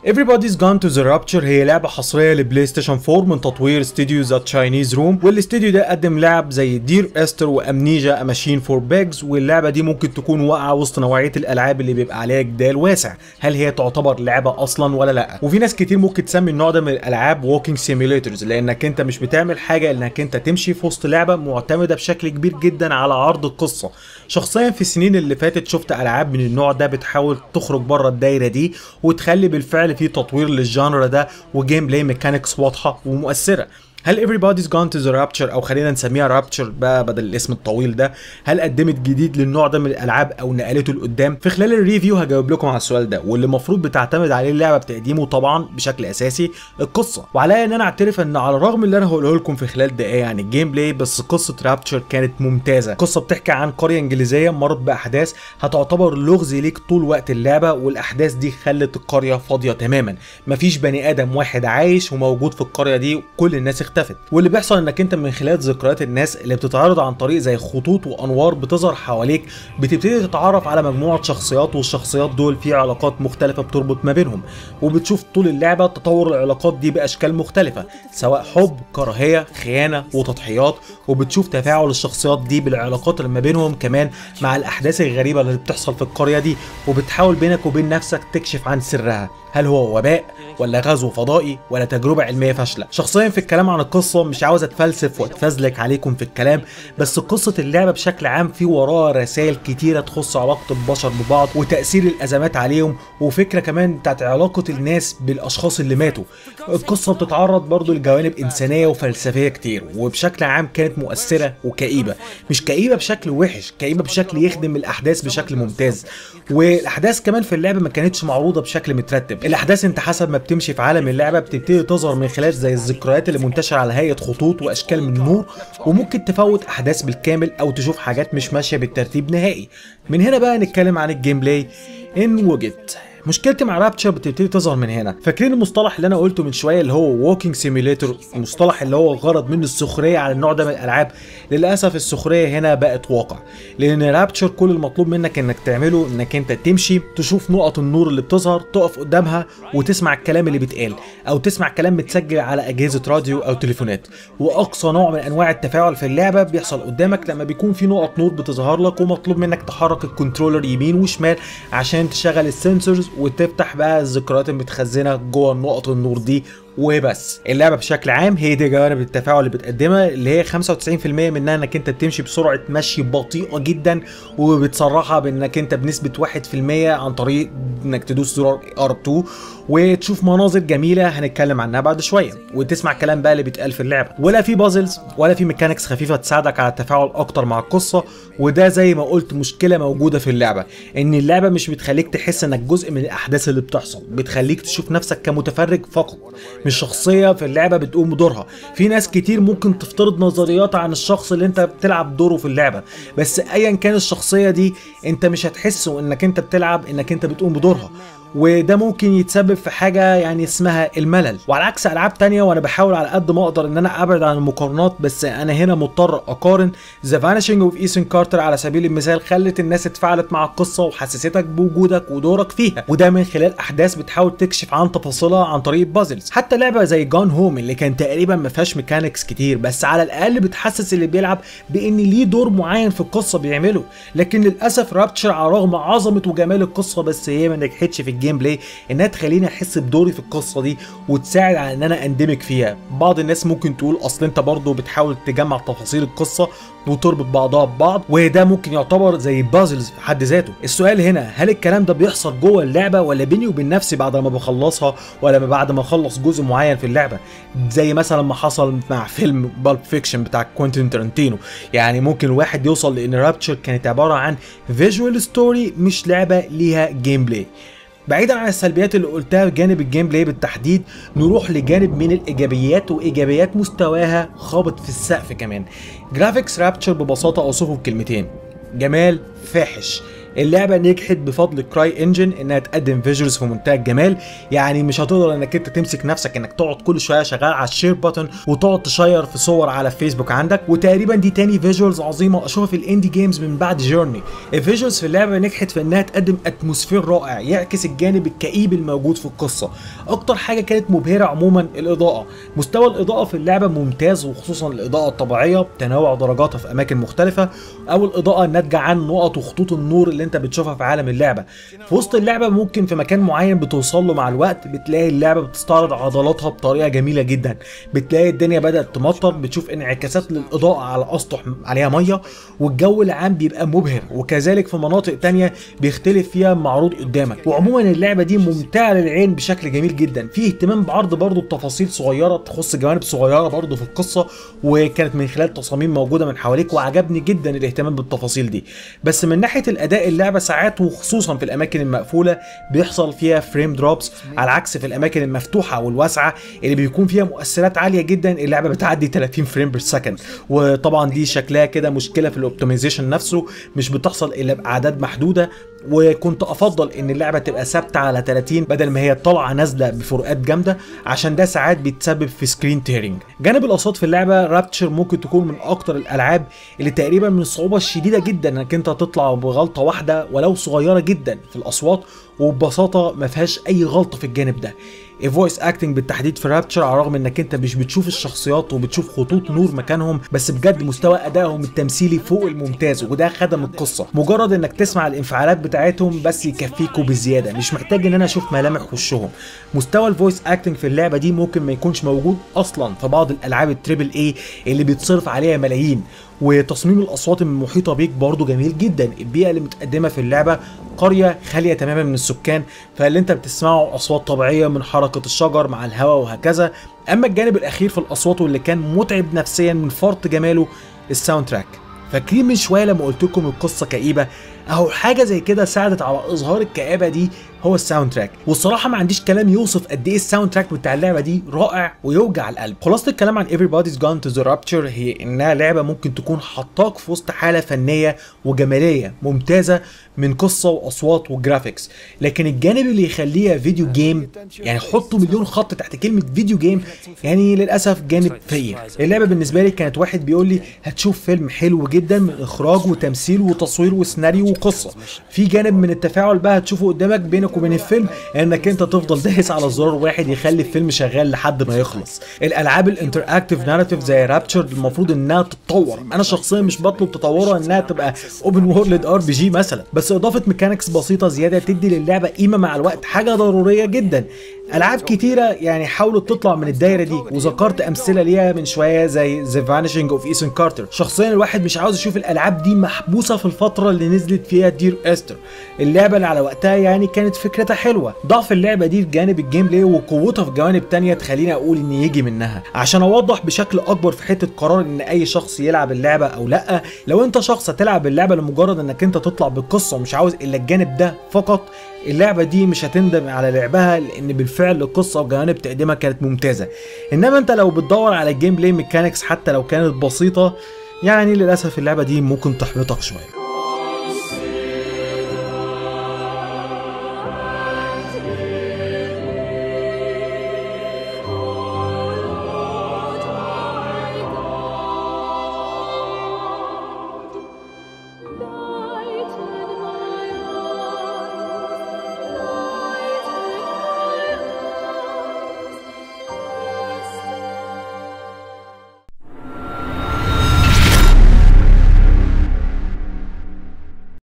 Everybody's Gone to the Rapture هي لعبة حصرية لبلاي ستيشن 4 من تطوير استوديو ذا تشاينيز روم والاستوديو ده قدم لعب زي دير استر وامنيجا ماشين فور بيجز واللعبة دي ممكن تكون واقعة وسط نوعية الالعاب اللي بيبقى عليها جدال واسع هل هي تعتبر لعبة اصلا ولا لا وفي ناس كتير ممكن تسمي النوع ده من الالعاب ووكينج سيميوليترز لانك انت مش بتعمل حاجة انك انت تمشي في وسط لعبة معتمدة بشكل كبير جدا على عرض القصة شخصيا في السنين اللي فاتت شفت العاب من النوع ده بتحاول تخرج بره الدايره دي وتخلي بالفعل في تطوير للجانرا ده وجيم بلاي ميكانكس واضحه ومؤثره هل everybody's gone to the rapture او خلينا نسميها rapture بقى بدل الاسم الطويل ده هل قدمت جديد للنوع ده من الالعاب او نقلته لقدام في خلال الريفيو هجاوب لكم على السؤال ده واللي المفروض بتعتمد عليه اللعبه بتقديمه طبعا بشكل اساسي القصه وعليا ان انا اعترف ان على الرغم من اللي انا هقوله لكم في خلال دقايق عن الجيم بلاي بس قصه رابتشر كانت ممتازه قصه بتحكي عن قريه انجليزيه مرت باحداث هتعتبر لغز ليك طول وقت اللعبه والاحداث دي خلت القريه فاضيه تماما مفيش بني ادم واحد عايش وموجود في القريه دي وكل الناس اختفت واللي بيحصل انك انت من خلال ذكريات الناس اللي بتتعرض عن طريق زي خطوط وانوار بتظهر حواليك بتبتدي تتعرف على مجموعه شخصيات والشخصيات دول في علاقات مختلفه بتربط ما بينهم وبتشوف طول اللعبه تطور العلاقات دي باشكال مختلفه سواء حب كراهيه خيانه وتضحيات وبتشوف تفاعل الشخصيات دي بالعلاقات اللي ما بينهم كمان مع الاحداث الغريبه اللي بتحصل في القريه دي وبتحاول بينك وبين نفسك تكشف عن سرها هل هو وباء ولا غزو فضائي ولا تجربه علميه فاشله شخصيا في الكلام عن القصه مش عاوز اتفلسف واتفزلك عليكم في الكلام بس قصه اللعبه بشكل عام في وراها رسائل كتيره تخص علاقه البشر ببعض وتاثير الازمات عليهم وفكره كمان بتاعت علاقه الناس بالاشخاص اللي ماتوا القصه بتتعرض برضو لجوانب انسانيه وفلسفيه كتير وبشكل عام كانت مؤثره وكئيبه مش كئيبه بشكل وحش كئيبه بشكل يخدم الاحداث بشكل ممتاز والاحداث كمان في اللعبه ما كانتش معروضه بشكل مترتب الاحداث انت حسب ما بتمشي في عالم اللعبه بتبتدي تظهر من خلال زي الذكريات اللي منتشره على هيئه خطوط واشكال من النور وممكن تفوت احداث بالكامل او تشوف حاجات مش ماشيه بالترتيب نهائي من هنا بقى نتكلم عن الجيم بلاي ان وجدت مشكلتي مع رابتشر بتبتدي تظهر من هنا فاكرين المصطلح اللي انا قلته من شويه اللي هو ووكينج سيميوليتور المصطلح اللي هو غرض منه السخريه على النوع ده من الالعاب للاسف السخريه هنا بقت واقع لان رابتشر كل المطلوب منك انك تعمله انك انت تمشي تشوف نقط النور اللي بتظهر تقف قدامها وتسمع الكلام اللي بيتقال او تسمع كلام متسجل على اجهزه راديو او تليفونات واقصى نوع من انواع التفاعل في اللعبه بيحصل قدامك لما بيكون في نقط نور بتظهر لك ومطلوب منك تحرك الكنترولر يمين وشمال عشان تشغل السنسورز وتفتح بقى الذكريات المتخزنه جوه نقط النور دي وبس اللعبه بشكل عام هي دي جوانب التفاعل اللي بتقدمها اللي هي 95% منها انك انت بتمشي بسرعه مشي بطيئه جدا وبتصرحها بانك انت بنسبه 1% عن طريق انك تدوس زرار R2 وتشوف مناظر جميله هنتكلم عنها بعد شويه وتسمع كلام بقى اللي بيتقال في اللعبه ولا في بازلز ولا في ميكانكس خفيفه تساعدك على التفاعل اكتر مع القصه وده زي ما قلت مشكله موجوده في اللعبه ان اللعبه مش بتخليك تحس انك جزء من الاحداث اللي بتحصل بتخليك تشوف نفسك كمتفرج فقط مش شخصيه في اللعبه بتقوم بدورها في ناس كتير ممكن تفترض نظريات عن الشخص اللي انت بتلعب دوره في اللعبه بس ايا كان الشخصيه دي انت مش هتحسه انك انت بتلعب انك انت بتقوم بدورها وده ممكن يتسبب في حاجة يعني اسمها الملل وعلى عكس ألعاب تانية وأنا بحاول على قد ما أقدر إن أنا أبعد عن المقارنات بس أنا هنا مضطر أقارن ذا فانيشنج اوف ايسن كارتر على سبيل المثال خلت الناس اتفاعلت مع القصة وحسستك بوجودك ودورك فيها وده من خلال أحداث بتحاول تكشف عن تفاصيلها عن طريق بازلز حتى لعبة زي جون هوم اللي كان تقريبا ما فيهاش ميكانكس كتير بس على الأقل بتحسس اللي بيلعب بإن ليه دور معين في القصة بيعمله لكن للأسف رابتشر على رغم عظمة وجمال القصة بس هي ما نجحتش في الجيم بلاي انها تخليني احس بدوري في القصه دي وتساعد على ان انا اندمج فيها بعض الناس ممكن تقول اصل انت برضه بتحاول تجمع تفاصيل القصه وتربط بعضها ببعض وده ممكن يعتبر زي بازلز في حد ذاته السؤال هنا هل الكلام ده بيحصل جوه اللعبه ولا بيني وبين نفسي بعد ما بخلصها ولا بعد ما اخلص جزء معين في اللعبه زي مثلا ما حصل مع فيلم بالب فيكشن بتاع كوينتين تارانتينو يعني ممكن الواحد يوصل لان رابتشر كانت عباره عن فيجوال ستوري مش لعبه ليها جيم بلاي بعيدا عن السلبيات اللي قلتها جانب الجيم بلاي بالتحديد نروح لجانب من الايجابيات وايجابيات مستواها خابط في السقف كمان جرافيكس رابتشر ببساطه اوصفه بكلمتين جمال فاحش اللعبه نجحت بفضل كراي انجن انها تقدم فيجوالز في منتهى الجمال يعني مش هتقدر انك انت تمسك نفسك انك تقعد كل شويه شغال على الشير بutton وتقعد تشير في صور على فيسبوك عندك وتقريبا دي تاني فيجوالز عظيمه اشوفها في الاندي جيمز من بعد جيرني الفيجوالز في اللعبه نجحت في انها تقدم اتموسفير رائع يعكس الجانب الكئيب الموجود في القصه اكتر حاجه كانت مبهره عموما الاضاءه مستوى الاضاءه في اللعبه ممتاز وخصوصا الاضاءه الطبيعيه بتنوع درجاتها في اماكن مختلفه او الاضاءه الناتجه عن نقط وخطوط النور اللي انت بتشوفها في عالم اللعبه في وسط اللعبه ممكن في مكان معين بتوصل له مع الوقت بتلاقي اللعبه بتستعرض عضلاتها بطريقه جميله جدا بتلاقي الدنيا بدات تمطر بتشوف انعكاسات للاضاءه على اسطح عليها ميه والجو العام بيبقى مبهر وكذلك في مناطق تانية بيختلف فيها معروض قدامك وعموما اللعبه دي ممتعه للعين بشكل جميل جدا في اهتمام بعرض برضو بتفاصيل صغيره تخص جوانب صغيره برضو في القصه وكانت من خلال تصاميم موجوده من حواليك وعجبني جدا الاهتمام بالتفاصيل دي بس من ناحيه الاداء اللعبه ساعات وخصوصا في الاماكن المقفوله بيحصل فيها فريم دروبس على عكس في الاماكن المفتوحه والواسعه اللي بيكون فيها مؤثرات عاليه جدا اللعبه بتعدي 30 فريم بير سكند وطبعا دي شكلها كده مشكله في الاوبتمايزيشن نفسه مش بتحصل الا باعداد محدوده وكنت افضل ان اللعبه تبقى ثابته على 30 بدل ما هي طالعه نازله بفروقات جامده عشان ده ساعات بيتسبب في سكرين تيرنج جانب الاصوات في اللعبه رابتشر ممكن تكون من اكتر الالعاب اللي تقريبا من الصعوبه الشديده جدا انك انت تطلع بغلطه واحده ولو صغيره جدا في الاصوات وببساطه ما فيهاش اي غلطه في الجانب ده الفويس اكتنج بالتحديد في رابتشر على الرغم انك انت مش بتشوف الشخصيات وبتشوف خطوط نور مكانهم بس بجد مستوى ادائهم التمثيلي فوق الممتاز وده خدم القصه مجرد انك تسمع الانفعالات بتاعتهم بس يكفيكوا بزياده مش محتاج ان انا اشوف ملامح وشهم مستوى الفويس اكتنج في اللعبه دي ممكن ما يكونش موجود اصلا في بعض الالعاب التريبل اي اللي بيتصرف عليها ملايين وتصميم الاصوات المحيطه بيك برضه جميل جدا البيئه اللي متقدمه في اللعبه قريه خاليه تماما من السكان فاللي انت بتسمعه اصوات طبيعيه من حركه الشجر مع الهواء وهكذا اما الجانب الاخير في الاصوات واللي كان متعب نفسيا من فرط جماله الساوند تراك فاكرين من شويه لما قلت لكم القصه كئيبه اهو حاجه زي كده ساعدت على اظهار الكآبه دي هو الساوند تراك والصراحه ما عنديش كلام يوصف قد ايه الساوند تراك بتاع اللعبه دي رائع ويوجع القلب خلاصه الكلام عن Everybody's Gone to the Rapture هي انها لعبه ممكن تكون حطاك في وسط حاله فنيه وجماليه ممتازه من قصه واصوات وجرافيكس لكن الجانب اللي يخليها فيديو جيم يعني حطوا مليون خط تحت كلمه فيديو جيم يعني للاسف جانب فقير اللعبه بالنسبه لي كانت واحد بيقول لي هتشوف فيلم حلو جدا من اخراج وتمثيل وتصوير وسيناريو وقصه في جانب من التفاعل بقى هتشوفه قدامك بينك وبين الفيلم انك انت تفضل دايس على زرار واحد يخلي الفيلم شغال لحد ما يخلص الالعاب الانتراكتيف ناراتيف زي رابتشر المفروض انها تتطور انا شخصيا مش بطلب تطورها انها تبقى اوبن وورلد ار بي جي مثلا بس اضافه ميكانكس بسيطه زياده تدي للعبه قيمه مع الوقت حاجه ضروريه جدا العاب كتيره يعني حاولت تطلع من الدايره دي وذكرت امثله ليها من شويه زي ذا فانيشنج اوف ايسن كارتر شخصيا الواحد مش عاوز يشوف الالعاب دي محبوسه في الفتره اللي نزلت فيها دير استر اللعبه اللي على وقتها يعني كانت فكرتها حلوه ضعف اللعبه دي في جانب الجيم بلاي وقوتها في جوانب تانية تخليني اقول ان يجي منها عشان اوضح بشكل اكبر في حته قرار ان اي شخص يلعب اللعبه او لا لو انت شخص هتلعب اللعبه لمجرد انك انت تطلع بالقصه ومش عاوز الا الجانب ده فقط اللعبة دي مش هتندم على لعبها لأن بالفعل القصة وجوانب تقديمها كانت ممتازة إنما أنت لو بتدور على الجيم بلاي ميكانكس حتى لو كانت بسيطة يعني للأسف اللعبة دي ممكن تحبطك شوية